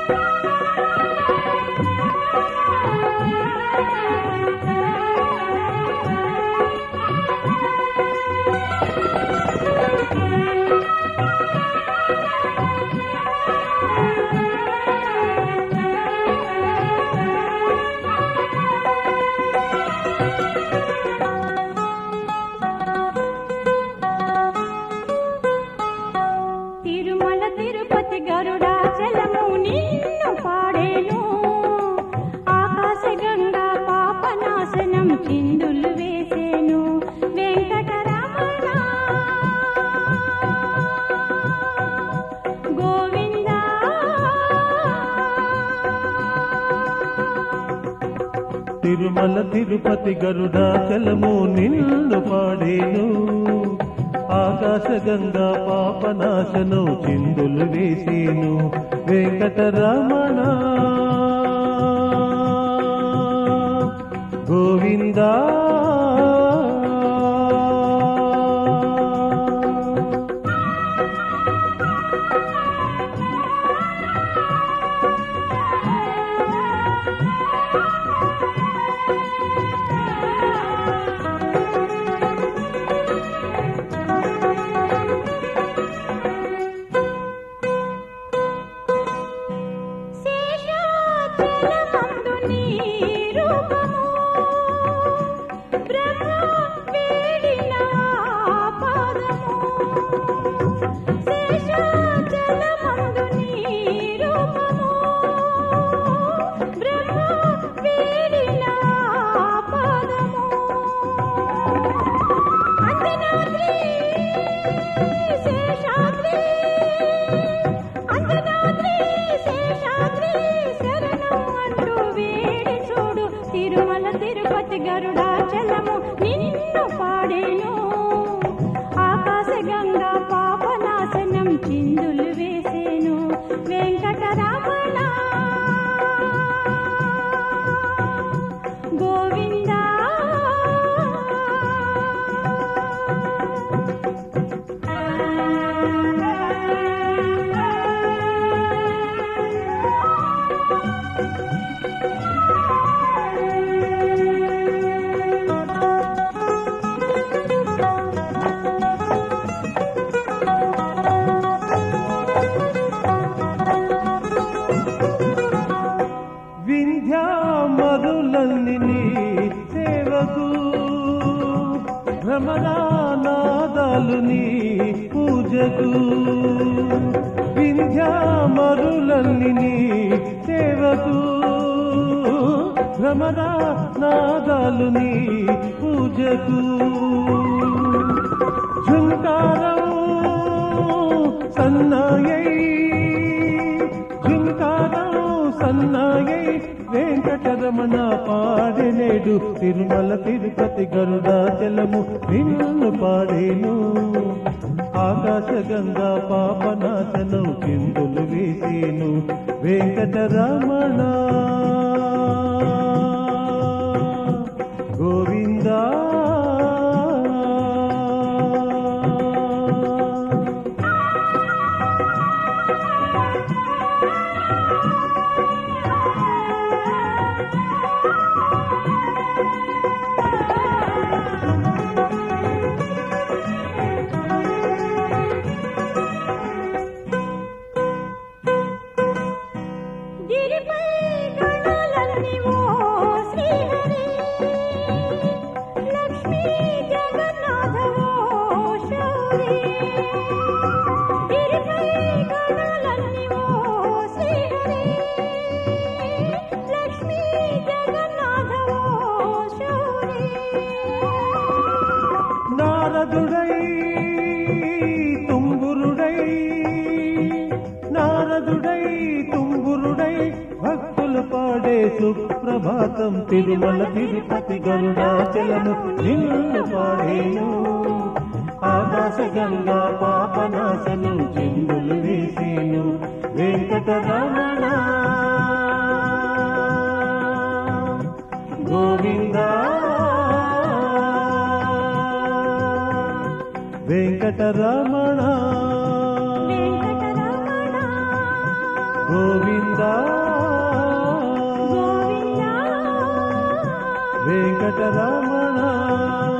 తిరుమల తిరుపతి గరుడాచలము నిన్ను పాడేను ఆకాశ గంగా పాపనాశనం చిందులు వేసేను వెంకటరమణ గోవిందా తిరుమల తిరుపతి గరుడాచలము నిన్ను పాడేను ఆకాశ గంగా పాపనాశనం చిందులు వేసేను వెంకటరమణ గోవిందా శేషాచలమందు నీ రూపము బ్రహ్మ వీడిన పాదము శేషాచలమందు నీ రూపము బ్రహ్మ వీడిన పాదము అంజనాద్రి శేషాద్రి అంజనాద్రి శేషాద్రి శరణం అంటూ వేడి చూడు తిరుమల తిరుపతి గరుడాచలము నిన్ను పాడేను ఆకాశ గంగా పాపనాశనం చిందులు వేసేను వెంకటరమణ గోవిందా వింధ్యా మరులన్ని నీ సేవకు భ్రమరానాదాలు నీ పూజకు వింధ్యా మరులన్ని నీ సేవకు భ్రమరానాదాలు నీ పూజకు ఝుంకారం సన్నాయై ఝుంకారం సన్నాయై వెంకటరమణ పాడినేడు తిరుమల తిరుపతి గరుడాచలము నిన్ను పాడేను ఆకాశ గంగా పాపనాశనం కిందులు వేసేను వెంకటరమణ గోవిందా గిరిపై గణాలన్నీ ఓ శ్రీహరి లక్ష్మీ జగన్నాథ ఓ శౌరి గిరిపై గణాలన్నీ ఓ శ్రీహరి లక్ష్మీ జగన్నాథ ఓ శౌరి నారదుడై తుంగురుడై నారదుడై తుంగురుడై భక్తులు పాడే సుప్రభాతం తిరుమల తిరుపతి గరుడాచలము నిన్ను పాడేను ఆకాశ గంగా పాపనాశనం చిందులు వేసేను వెంకటరమణ గోవిందా వెంకటరమణ వెంకటరమణ గోవింద గోవిందా వెంకటరమణ